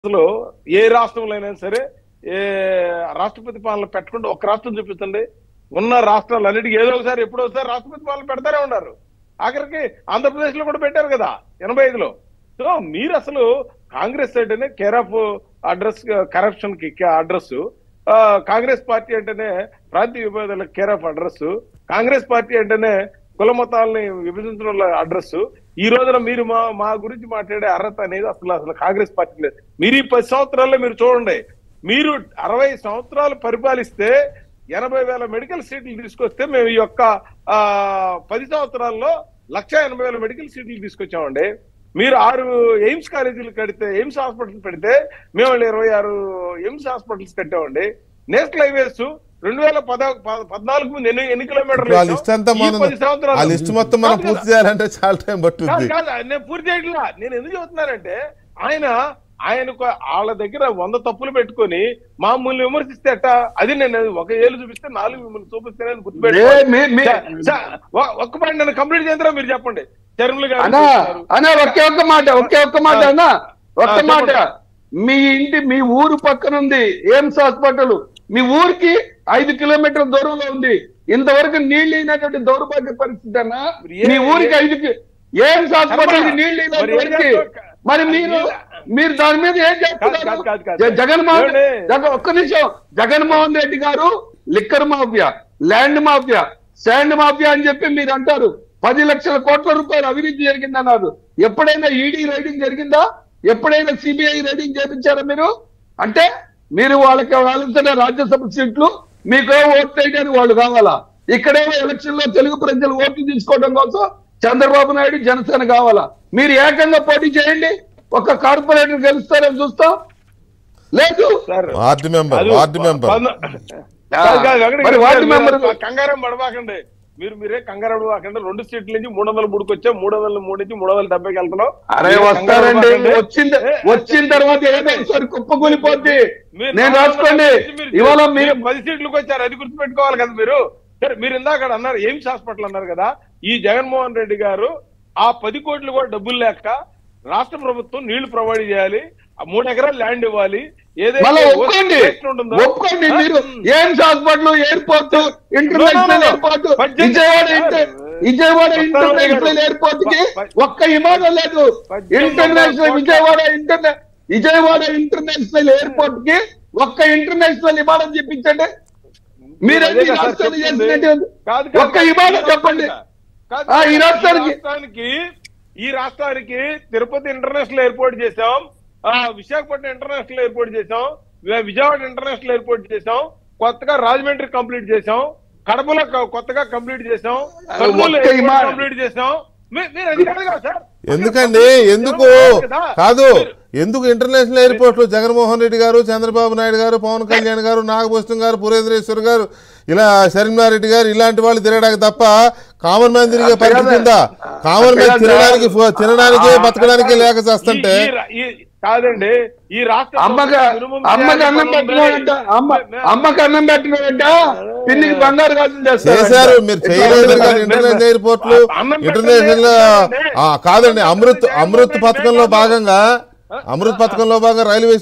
అసలు ఏ రాష్ట్రంలో అయినా సరే ఏ రాష్ట్రపతి పాలన పెట్టకుండా ఒక రాష్ట్రం చూపించండి ఉన్న రాష్ట్రాలు అన్నిటికీ ఏదో ఒకసారి ఎప్పుడో ఒకసారి రాష్ట్రపతి పాలన పెడతానే ఉన్నారు ఆఖరికి ఆంధ్రప్రదేశ్ లో కూడా పెట్టారు కదా ఎనభై ఐదులో సో మీరు అసలు కాంగ్రెస్ అంటేనే కేర్ ఆఫ్ అడ్రస్ కరప్షన్ కి అడ్రస్ కాంగ్రెస్ పార్టీ అంటేనే ప్రాంతీయ విభేదాలకు care of address Congress party అంటేనే కుల మతాలని విభజించడంలో అడ్రస్ ఈ రోజున మీరు మా మా గురించి మాట్లాడే అర్హత అనేది అసలు అసలు కాంగ్రెస్ పార్టీ లేదు మీరు ఈ పది సంవత్సరాల్లో మీరు చూడండి మీరు అరవై సంవత్సరాలు పరిపాలిస్తే ఎనభై వేల మెడికల్ సీట్లు తీసుకొస్తే మేము ఈ యొక్క ఆ, పది సంవత్సరాల్లో లక్ష ఎనభై వేల మెడికల్ సీట్లు తీసుకొచ్చామండి మీరు ఆరు ఎయిమ్స్ కాలేజీలు కడితే ఎయిమ్స్ హాస్పిటల్ పెడితే మేము వాళ్ళు ఇరవై ఆరు ఎయిమ్స్ హాస్పిటల్స్ కట్టామండి నేషనల్ హైవేస్ రెండు వేల పద ప- పద్నాలుగు ముందు ఎన్ని ఎన్ని కిలోమీటర్లు ఆ వేసాం? లిస్ట్ అంతా ఈ మనం పది సంవత్సరాలు- ఆ లిస్ట్ మొత్తం మనం కాదు పూర్తి కదా. చేయాలంటే చాలా టైం కాదు పట్టుద్ది కాదు నేను పూర్తి చేయట్లా నేను ఎందుకు చెబుతున్నానంటే ఆయన ఆయనకు వాళ్ళ దగ్గర వంద తప్పులు పెట్టుకొని మామూలు విమర్శిస్తే అట్ట అది నేను ఒక ఏళ్ళు చూపిస్తే నాలుగు మిమ్మల్ని చూపిస్తే నేను ఏ, గుర్తుపెట్టుకోవాలి మీ- మీ- స- స- ఒ- ఒక్క పాయింట్ నన్ను కంప్లీట్ చేస్తారా మీరు చెప్పండి చర్మలు గారు అన్నా చేస్తున్నారు. అన్నా ఒకే ఒక్క మాట ఒకే ఒక్క మాట అన్నా ఒక్క ఆ, మాట చెప్పండి. మీ ఇంటి మీ ఊరు పక్కన ఉంది ఎయిమ్స్ హాస్పిటల్ మీ ఊరికి ఐదు కిలోమీటర్ల దూరంలో ఉంది ఇంతవరకు నీళ్లు అయినటువంటి దౌర్భాగ్య పరిస్థితి అన్నా మరి ఏ- మీ ఊరికి ఏ- ఐదు కి- ఎయిమ్స్ హాస్పిటల్ కి నీళ్లు మరి ఏం అయినటువంటి చేస్తావు? మరి మీరు మీరు దాని మీద ఏం కాదు, కాదు, కాదు, చేస్తున్నారు కాదు. జ- జగన్మోహన్ ఏమండి? జగ- ఒక్క నిమిషం Jaganmohan Reddy garu liquor mafia land mafia sand mafia అని చెప్పి మీరు అంటారు పది లక్షల కోట్ల రూపాయలు అవినీతి జరిగిందన్నారు ఎప్పుడైనా ఈడీ రైడింగ్ జరిగిందా ఎప్పుడైనా సిబిఐ రైడింగ్ చేపించారా మీరు అంటే మీరు వాళ్ళకి వాళ్ళంతనే రాజ్యసభ సీట్లు మీకు ఓట్ వేయడానికి వాళ్ళు కావాలా ఇక్కడేమో ఎలక్షన్ లో తెలుగు ప్రజలు ఓట్లు తీసుకోవడం కోసం చంద్రబాబు నాయుడు జనసేన కావాలా మీరు ఏకంగా పోటీ చేయండి ఒక కార్పొరేటర్ గెలుస్తారని చూస్తాం లేదు సార్, వార్డు మెంబర్ అది వార్డు మెంబర్ పద్నా- కాదు, కాదు, వెంకటగిరి మరి వార్డు గారు, మెంబర్ మీరు కంగారం పడబాకండి మీరు మీరే కంగారం పడబాకండి రెండు సీట్ల నుంచి మూడు వందల మూడుకి వచ్చా మూడు వందల మూడు నుంచి మూడు వందల డెబ్బైకి వెళ్తున్నాం అరే మీరే కంగారం వస్తారండి పడబాకండి. వచ్చింది ఏ, వచ్చిన తర్వాత ఏదో ఒకసారి కుప్పకూలిపోద్ది మీరు నేను నాలుగు రాసుకోండి వందల నుంచి మీరు- ఇవాళ మీరు మీరు పది సీట్లకు వచ్చారు అది గుర్తుపెట్టుకోవాలి కదా మీరు సరే మీరు ఇందాక అన్నారు ఎయిమ్స్ హాస్పిటల్ అన్నారు కదా ఈ జగన్మోహన్ రెడ్డి గారు ఆ పది కోట్లు కూడా డబ్బులు లేక రాష్ట్ర ప్రభుత్వం నీళ్లు ప్రొవైడ్ చేయాలి ఆ మూడు ఎకరాలు ల్యాండ్ ఇవ్వాలి ఏదైతే మళ్ళీ ఒప్పుకోండి waste ఉంటుందో ఒప్పుకోండి ఆ, మీరు AIIMS hospital airport international airport పద్దెనిమిది- విజయవాడ ఇంటర్ విజయవాడ వస్తాను ఇంటర్నేషనల్ గారు. ఎయిర్పోర్ట్ కి ప- ఒక్క విమానం లేదు పద్దెనిమిది ఇంటర్నేషనల్ కోట్ల- Vijayawada international Vijayawada international airport కి ఒక్క ఇంటర్నేషనల్ విమానం చెప్పించండి మీరేంటి అదే కదా సార్ రాష్ట్రాలు చెప్తుంది. చేస్తున్నట్టు కాదు, కాదు, ఒక్క కాదు. విమానం ఈ చెప్పండి కాదు, ఆ, ఈ కాదు, రాష్ట్రానికి- రాష్ట్రానికి ఈ రాష్ట్రానికి తిరుపతి ఇంటర్నేషనల్ ఎయిర్పోర్ట్ చేసాం ఆ విశాఖపట్నం ఇంటర్నేషనల్ ఎయిర్పోర్ట్ చేసాం వి- విజయవాడ ఇంటర్నేషనల్ ఎయిర్పోర్ట్ చేసాం కొత్తగా రాజమండ్రి కంప్లీట్ చేసాం కడపలో కొ- కొత్తగా కంప్లీట్ చేసాం కర్నూలు ఒక్క ఎయిర్పోర్ట్ విమానం. కంప్లీట్ చేసాం మీ- మీరు అది కాదు కదా సార్ ఎందుకండి ఎందుకు కదా. కాదు మీరు- ఎందుకు ఇంటర్నేషనల్ ఎయిర్పోర్ట్ లో జగన్మోహన్ రెడ్డి గారు చంద్రబాబు నాయుడు గారు పవన్ కళ్యాణ్ గారు నాగభూషణం గారు పురేంద్రేశ్వర్ గారు ఇలా శర్మిలారెడ్డి గారు ఇలాంటి వాళ్ళు తిరగడానికి తప్ప కామన్ మ్యాన్ తిరిగే అంతే పరిస్థితి కదా. ఉందా కామన్ మ్యాన్ అంతే కదా. తినడానికి ఫో- తినడానికి ఆ, బతకడానికి కాదు, లేక చేస్తుంటే ఈ- ఈ రా- ఈ- కాదండి ఈ రాష్ట్ర అమ్మకి minimum అమ్మకి అన్నం salary పెట్టినాడంట అమ్మ మే- అమ్మకి అన్నం పెట్టినాడంట పిన్నికి బంగారు గాజులు చేస్తారంట. చేశారు మీరు చేయలేదు ఇట్లా కానీ ఇంటర్నేషనల్ ఎయిర్పోర్ట్లు అన్నం ఇంటర్నేషనల్ పెట్టండి. ఆ, కాదండి అమృత్ అమృత్ పెట్టండి. పథకంలో భాగంగా అమృత్ పథకంలో భాగంగా రైల్వే